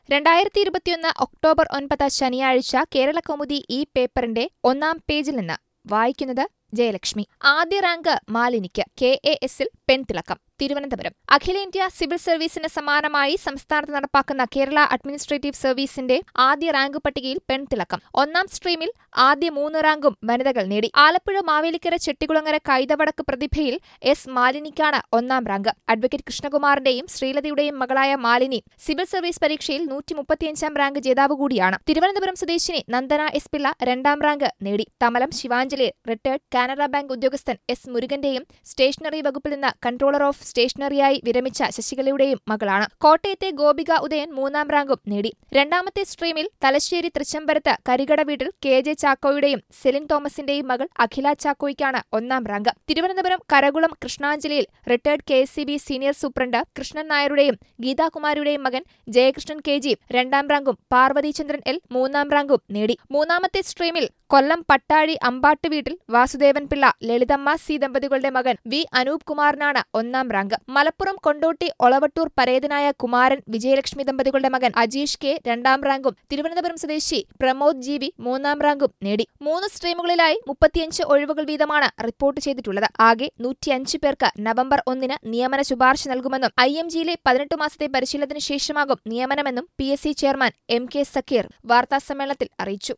രണ്ടായിരത്തി ഇരുപത്തിയൊന്ന് ഒക്ടോബർ ഒൻപത് ശനിയാഴ്ച കേരള കൗമുദി ഈ പേപ്പറിന്റെ ഒന്നാം പേജിൽ നിന്ന് വായിക്കുന്നത് ജയലക്ഷ്മി ആദ്യ റാങ്ക് മാലിനിക്ക് കെ എ എസിൽ പെൺതിളക്കം തിരുവനന്തപുരം അഖിലേന്ത്യാ സിവിൽ സർവീസിന് സമാനമായി സംസ്ഥാനത്ത് നടപ്പാക്കുന്ന കേരള അഡ്മിനിസ്ട്രേറ്റീവ് സർവീസിന്റെ ആദ്യ റാങ്ക് പട്ടികയിൽ പെൺതിളക്കം ഒന്നാം സ്ട്രീമിൽ ആദ്യ മൂന്ന് റാങ്കും വനിതകൾ നേടി ആലപ്പുഴ മാവേലിക്കര ചെട്ടികുളങ്ങര കൈതവടക്ക് പ്രതിഭയിൽ എസ് മാലിനിക്കാണ് ഒന്നാം റാങ്ക് അഡ്വക്കേറ്റ് കൃഷ്ണകുമാറിന്റെയും ശ്രീലതയുടെയും മകളായ മാലിനി സിവിൽ സർവീസ് പരീക്ഷയിൽ നൂറ്റി മുപ്പത്തിയഞ്ചാം റാങ്ക് ജേതാവ് കൂടിയാണ് തിരുവനന്തപുരം സ്വദേശിനി നന്ദന എസ് പിള്ള രണ്ടാം റാങ്ക് നേടി Thamalam Sivanjali retired Canara bank ഉദ്യോഗസ്ഥൻ എസ് മുരുകന്റെയും സ്റ്റേഷനറി വകുപ്പിൽ നിന്ന് കൺട്രോളർ ഓഫ് സ്റ്റേഷനറിയായി വിരമിച്ച ശശികലയുടെയും മകളാണ് കോട്ടയത്തെ ഗോപിക ഉദയൻ മൂന്നാം റാങ്കും നേടി രണ്ടാമത്തെ സ്ട്രീമിൽ തലശ്ശേരി തൃച്ചംബരത്ത് കരികട വീട്ടിൽ കെ ജെ ചാക്കോയുടെയും സെലിൻ തോമസിന്റെയും മകൾ അഖില ചാക്കോയ്ക്കാണ് ഒന്നാം റാങ്ക് തിരുവനന്തപുരം കരകുളം കൃഷ്ണാഞ്ജലിയിൽ retired K S C B senior superintendent Krishnan നായരുടെയും ഗീതാകുമാരിയുടെയും മകൻ ജയകൃഷ്ണൻ കെ ജി രണ്ടാം റാങ്കും പാർവതീചന്ദ്രൻ എൽ മൂന്നാം റാങ്കും നേടി മൂന്നാമത്തെ സ്ട്രീമിൽ കൊല്ലം പട്ടാഴി അമ്പാട്ട് വീട്ടിൽ വാസുദേവൻ പിള്ള ലളിതമ്മ സി ദമ്പതികളുടെ മകൻ വി അനൂപ് കുമാറിനാണ് ഒന്നാം റാങ്ക് മലപ്പുറം കൊണ്ടോട്ടി ഒളവട്ടൂർ പരേതനായ കുമാരൻ വിജയലക്ഷ്മി ദമ്പതികളുടെ മകൻ അജീഷ് കെ രണ്ടാം റാങ്കും തിരുവനന്തപുരം സ്വദേശി പ്രമോദ് ജി വി മൂന്നാം റാങ്കും നേടി മൂന്ന് സ്ട്രീമുകളിലായി മുപ്പത്തിയഞ്ച് ഒഴിവുകൾ വീതമാണ് റിപ്പോർട്ട് ചെയ്തിട്ടുള്ളത് ആകെ നൂറ്റിയഞ്ച് പേർക്ക് നവംബർ ഒന്നിന് നിയമന ശുപാർശ നൽകുമെന്നും ഐ എം ജിയിലെ പതിനെട്ട് മാസത്തെ പരിശീലനത്തിന് ശേഷമാകും നിയമനമെന്നും P S C chairman M K Zakir വാർത്താസമ്മേളനത്തിൽ അറിയിച്ചു